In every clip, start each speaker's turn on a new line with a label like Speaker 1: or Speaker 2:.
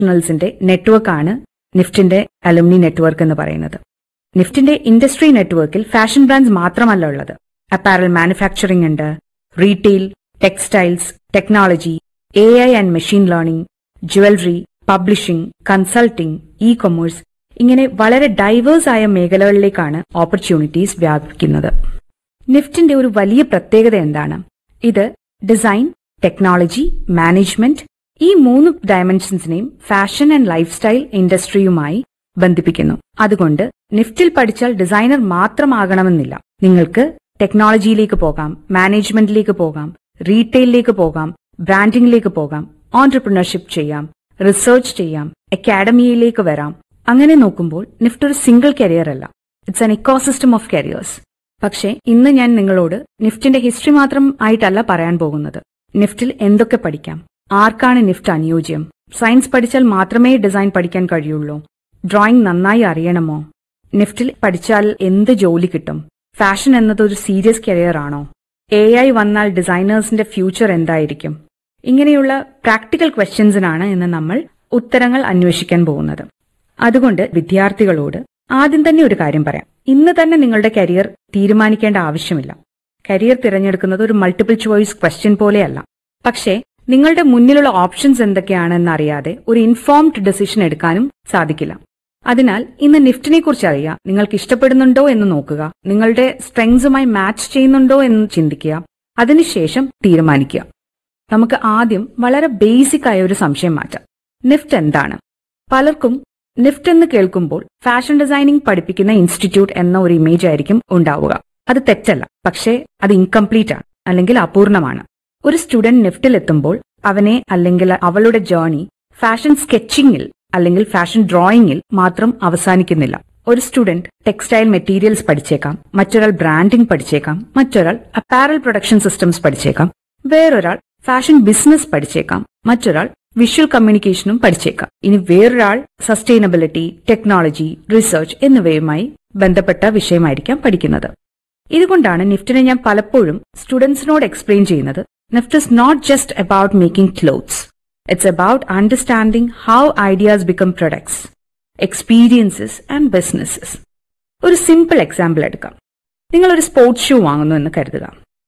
Speaker 1: പ്രൊഫഷണൽസിന്റെ നെറ്റ്വർക്കാണ് നിഫ്റ്റിന്റെ alumni network എന്ന് പറയുന്നത് നിഫ്റ്റിന്റെ ഇൻഡസ്ട്രി നെറ്റ്വർക്കിൽ ഫാഷൻ ബ്രാൻഡ്സ് മാത്രമല്ല ഉള്ളത് അപ്പാരൽ മാനുഫാക്ചറിംഗ് ഉണ്ട് retail textiles technology A I and machine learning jewellery publishing consulting e commerce ഇങ്ങനെ വളരെ ഡൈവേഴ്സ് ആയ മേഖലകളിലേക്കാണ് ഓപ്പർച്യൂണിറ്റീസ് വ്യാപിക്കുന്നത് നിഫ്റ്റിന്റെ ഒരു വലിയ പ്രത്യേകത എന്താണ് ഇത് ഡിസൈൻ ടെക്നോളജി മാനേജ്മെന്റ് ഈ മൂന്ന് ഡയമെൻഷൻസിനെയും ഫാഷൻ ആൻഡ് ലൈഫ് സ്റ്റൈൽ ഇൻഡസ്ട്രിയുമായി ബന്ധിപ്പിക്കുന്നു അതുകൊണ്ട് നിഫ്റ്റിൽ പഠിച്ചാൽ ഡിസൈനർ മാത്രമാകണമെന്നില്ല നിങ്ങൾക്ക് ടെക്നോളജിയിലേക്ക് പോകാം മാനേജ്മെന്റിലേക്ക് പോകാം റീറ്റെയിലിലേക്ക് പോകാം ബ്രാൻഡിംഗിലേക്ക് പോകാം ഓൺടർപ്രണർഷിപ്പ് ചെയ്യാം റിസർച്ച് ചെയ്യാം അക്കാഡമിയിലേക്ക് വരാം അങ്ങനെ നോക്കുമ്പോൾ നിഫ്റ്റ് ഒരു സിംഗിൾ കരിയർ അല്ല it's an ecosystem of careers പക്ഷേ ഇന്ന് ഞാൻ നിങ്ങളോട് നിഫ്റ്റിന്റെ ഹിസ്റ്ററി മാത്രം ആയിട്ടല്ല പറയാൻ പോകുന്നത് നിഫ്റ്റിൽ എന്തൊക്കെ പഠിക്കാം ആർക്കാണ് നിഫ്റ്റ് അനുയോജ്യം സയൻസ് പഠിച്ചാൽ മാത്രമേ ഡിസൈൻ പഠിക്കാൻ കഴിയുള്ളൂ ഡ്രോയിങ് നന്നായി അറിയണമോ നിഫ്റ്റിൽ പഠിച്ചാൽ എന്ത് ജോലി കിട്ടും ഫാഷൻ എന്നത് ഒരു സീരിയസ് കരിയർ ആണോ എ ഐ വന്നാൽ ഡിസൈനേഴ്സിന്റെ ഫ്യൂച്ചർ എന്തായിരിക്കും ഇങ്ങനെയുള്ള പ്രാക്ടിക്കൽ ക്വസ്റ്റ്യൻസിനാണ് ഇന്ന് നമ്മൾ ഉത്തരങ്ങൾ അന്വേഷിക്കാൻ പോകുന്നത് അതുകൊണ്ട് വിദ്യാർത്ഥികളോട് ആദ്യം തന്നെ ഒരു കാര്യം പറയാം ഇന്ന് തന്നെ നിങ്ങളുടെ കരിയർ തീരുമാനിക്കേണ്ട ആവശ്യമില്ല കരിയർ തിരഞ്ഞെടുക്കുന്നത് ഒരു മൾട്ടിപ്പിൾ ചോയ്സ് ക്വസ്റ്റ്യൻ പോലെയല്ല പക്ഷേ നിങ്ങളുടെ മുന്നിലുള്ള ഓപ്ഷൻസ് എന്തൊക്കെയാണെന്ന് അറിയാതെ ഒരു ഇൻഫോംഡ് ഡിസിഷൻ എടുക്കാനും സാധിക്കില്ല അതിനാൽ ഇന്ന് നിഫ്റ്റിനെ കുറിച്ച് അറിയുക നിങ്ങൾക്ക് ഇഷ്ടപ്പെടുന്നുണ്ടോ എന്ന് നോക്കുക നിങ്ങളുടെ സ്ട്രെങ്സുമായി മാച്ച് ചെയ്യുന്നുണ്ടോ എന്ന് ചിന്തിക്കുക അതിനുശേഷം തീരുമാനിക്കുക നമുക്ക് ആദ്യം വളരെ ബേസിക് ആയ ഒരു സംശയം മാറ്റാം നിഫ്റ്റ് എന്താണ് പലർക്കും നിഫ്റ്റ് എന്ന് കേൾക്കുമ്പോൾ ഫാഷൻ ഡിസൈനിംഗ് പഠിപ്പിക്കുന്ന ഇൻസ്റ്റിറ്റ്യൂട്ട് എന്ന ഒരു ഇമേജ് ആയിരിക്കും ഉണ്ടാവുക അത് തെറ്റല്ല പക്ഷേ അത് ഇൻകംപ്ലീറ്റ് ആണ് അല്ലെങ്കിൽ അപൂർണമാണ് ഒരു സ്റ്റുഡന്റ് നിഫ്റ്റിൽ എത്തുമ്പോൾ അവനെ അല്ലെങ്കിൽ അവളുടെ ജേർണി ഫാഷൻ സ്കെച്ചിങ്ങിൽ അല്ലെങ്കിൽ ഫാഷൻ ഡ്രോയിങ്ങിൽ മാത്രം അവസാനിക്കുന്നില്ല ഒരു സ്റ്റുഡന്റ് ടെക്സ്റ്റൈൽ മെറ്റീരിയൽസ് പഠിച്ചേക്കാം മറ്റൊരാൾ ബ്രാൻഡിംഗ് പഠിച്ചേക്കാം മറ്റൊരാൾ അപ്പാരൽ പ്രൊഡക്ഷൻ സിസ്റ്റംസ് പഠിച്ചേക്കാം വേറൊരാൾ ഫാഷൻ ബിസിനസ് പഠിച്ചേക്കാം മറ്റൊരാൾ വിഷ്വൽ കമ്മ്യൂണിക്കേഷനും പഠിച്ചേക്കാം ഇനി വേറൊരാൾ സസ്റ്റൈനബിലിറ്റി ടെക്നോളജി റിസർച്ച് എന്നിവയുമായി ബന്ധപ്പെട്ട വിഷയമായിരിക്കാം പഠിക്കുന്നത് ഇതുകൊണ്ടാണ് നിഫ്റ്റിനെ ഞാൻ പലപ്പോഴും സ്റ്റുഡൻസിനോട് എക്സ്പ്ലെയിൻ ചെയ്യുന്നത് NIFT is not just about making clothes it's about understanding how ideas become products experiences and businesses ഒരു സിമ്പിൾ എക്സാമ്പിൾ എടുക്കാം നിങ്ങൾ ഒരു സ്പോർട്സ് ഷൂ വാങ്ങുന്നു എന്ന് കരുതുക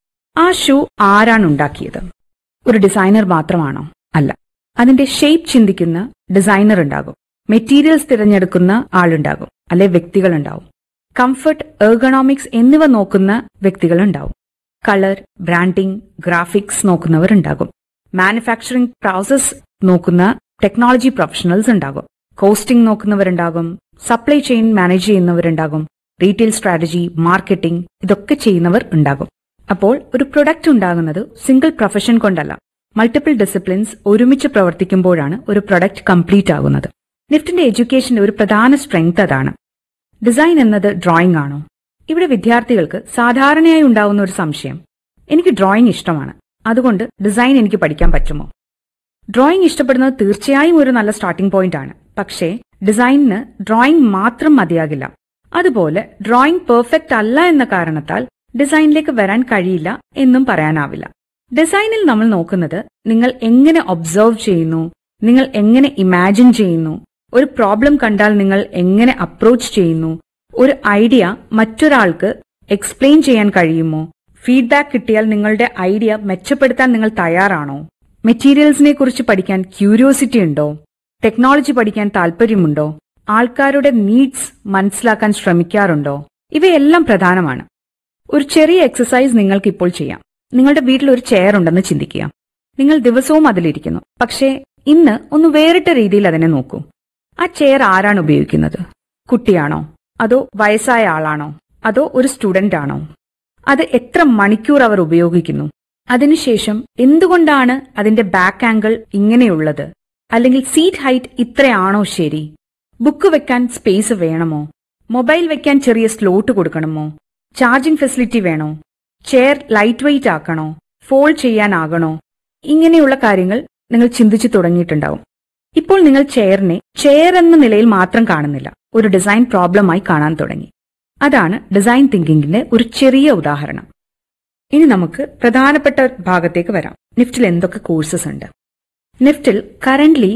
Speaker 1: ആ ഷൂ ആരാണ് ഉണ്ടാക്കിയത് ഒരു ഡിസൈനർ മാത്രമാണോ അല്ല അതിന്റെ ഷേപ്പ് ചിന്തിക്കുന്ന ഡിസൈനർ ഉണ്ടാകും മെറ്റീരിയൽസ് തിരഞ്ഞെടുക്കുന്ന ആളുണ്ടാകും അല്ലെ വ്യക്തികളുണ്ടാവും കംഫർട്ട് എർഗണോമിക്സ് എന്നിവ നോക്കുന്ന വ്യക്തികളുണ്ടാവും കളർ ബ്രാൻഡിംഗ് ഗ്രാഫിക്സ് നോക്കുന്നവർ ഉണ്ടാകും മാനുഫാക്ചറിംഗ് പ്രോസസ് നോക്കുന്ന ടെക്നോളജി പ്രൊഫഷണൽസ് ഉണ്ടാകും കോസ്റ്റിംഗ് നോക്കുന്നവരുണ്ടാകും സപ്ലൈ ചെയിൻ മാനേജ് ചെയ്യുന്നവരുണ്ടാകും റീറ്റെയിൽ സ്ട്രാറ്റജി മാർക്കറ്റിംഗ് ഇതൊക്കെ ചെയ്യുന്നവർ ഉണ്ടാകും അപ്പോൾ ഒരു പ്രൊഡക്റ്റ് ഉണ്ടാകുന്നത് സിംഗിൾ പ്രൊഫഷൻ കൊണ്ടല്ല മൾട്ടിപ്പിൾ ഡിസിപ്ലിൻസ് ഒരുമിച്ച് പ്രവർത്തിക്കുമ്പോഴാണ് ഒരു പ്രൊഡക്റ്റ് കംപ്ലീറ്റ് ആകുന്നത് നിഫ്റ്റിന്റെ എഡ്യൂക്കേഷന്റെ ഒരു പ്രധാന സ്ട്രെങ്ത് അതാണ് ഡിസൈൻ എന്നത് ഡ്രോയിംഗ് ആണോ ഇവിടെ വിദ്യാർത്ഥികൾക്ക് സാധാരണയായി ഉണ്ടാവുന്ന ഒരു സംശയം എനിക്ക് ഡ്രോയിംഗ് ഇഷ്ടമാണ് അതുകൊണ്ട് ഡിസൈൻ എനിക്ക് പഠിക്കാൻ പറ്റുമോ ഡ്രോയിംഗ് ഇഷ്ടപ്പെടുന്നത് തീർച്ചയായും ഒരു നല്ല സ്റ്റാർട്ടിംഗ് പോയിന്റ് ആണ് പക്ഷേ ഡിസൈനിന് ഡ്രോയിംഗ് മാത്രം മതിയാകില്ല അതുപോലെ ഡ്രോയിംഗ് പെർഫെക്റ്റ് അല്ല എന്ന കാരണത്താൽ ഡിസൈനിലേക്ക് വരാൻ കഴിയില്ല എന്നും പറയാനാവില്ല ഡിസൈനിൽ നമ്മൾ നോക്കുന്നത് നിങ്ങൾ എങ്ങനെ ഒബ്സർവ് ചെയ്യുന്നു നിങ്ങൾ എങ്ങനെ ഇമാജിൻ ചെയ്യുന്നു ഒരു പ്രോബ്ലം കണ്ടാൽ നിങ്ങൾ എങ്ങനെ അപ്രോച്ച് ചെയ്യുന്നു ഒരു ഐഡിയ മറ്റൊരാൾക്ക് എക്സ്പ്ലെയിൻ ചെയ്യാൻ കഴിയുമോ ഫീഡ്ബാക്ക് കിട്ടിയാൽ നിങ്ങളുടെ ഐഡിയ മെച്ചപ്പെടുത്താൻ നിങ്ങൾ തയ്യാറാണോ മെറ്റീരിയൽസിനെ കുറിച്ച് പഠിക്കാൻ ക്യൂരിയോസിറ്റി ഉണ്ടോ ടെക്നോളജി പഠിക്കാൻ താല്പര്യമുണ്ടോ ആൾക്കാരുടെ നീഡ്സ് മനസ്സിലാക്കാൻ ശ്രമിക്കാറുണ്ടോ ഇവയെല്ലാം പ്രധാനമാണ് ഒരു ചെറിയ എക്സസൈസ് നിങ്ങൾക്ക് ഇപ്പോൾ ചെയ്യാം നിങ്ങളുടെ വീട്ടിൽ ഒരു ചെയർ ഉണ്ടെന്ന് ചിന്തിക്കുക നിങ്ങൾ ദിവസവും അതിലിരിക്കുന്നു പക്ഷേ ഇന്ന് ഒന്ന് വേറിട്ട രീതിയിൽ അതിനെ നോക്കൂ ആ ചെയർ ആരാണ് ഉപയോഗിക്കുന്നത് കുട്ടിയാണോ അതോ വയസ്സായ ആളാണോ അതോ ഒരു സ്റ്റുഡന്റ് ആണോ അത് എത്ര മണിക്കൂർ അവർ ഉപയോഗിക്കുന്നു അതിനുശേഷം എന്തുകൊണ്ടാണ് അതിന്റെ ബാക്ക് ആംഗിൾ ഇങ്ങനെയുള്ളത് അല്ലെങ്കിൽ സീറ്റ് ഹൈറ്റ് ഇത്രയാണോ ശരി ബുക്ക് വെക്കാൻ സ്പേസ് വേണമോ മൊബൈൽ വെക്കാൻ ചെറിയ സ്ലോട്ട് കൊടുക്കണമോ ചാർജിംഗ് ഫെസിലിറ്റി വേണോ ചെയർ ലൈറ്റ് വെയിറ്റ് ആക്കണോ ഫോൾഡ് ചെയ്യാനാകണോ ഇങ്ങനെയുള്ള കാര്യങ്ങൾ നിങ്ങൾ ചിന്തിച്ചു തുടങ്ങിയിട്ടുണ്ടാവും ഇപ്പോൾ നിങ്ങൾ ചെയറിനെ ചെയർ എന്ന നിലയിൽ മാത്രം കാണുന്നില്ല ഒരു ഡിസൈൻ പ്രോബ്ലമായി കാണാൻ തുടങ്ങി അതാണ് ഡിസൈൻ തിങ്കിങ്ങിന്റെ ഒരു ചെറിയ ഉദാഹരണം ഇനി നമുക്ക് പ്രധാനപ്പെട്ട ഭാഗത്തേക്ക് വരാം നിഫ്റ്റിൽ എന്തൊക്കെ കോഴ്സസ് ഉണ്ട് നിഫ്റ്റിൽ കറന്റ്ലി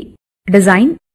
Speaker 1: ഡിസൈൻ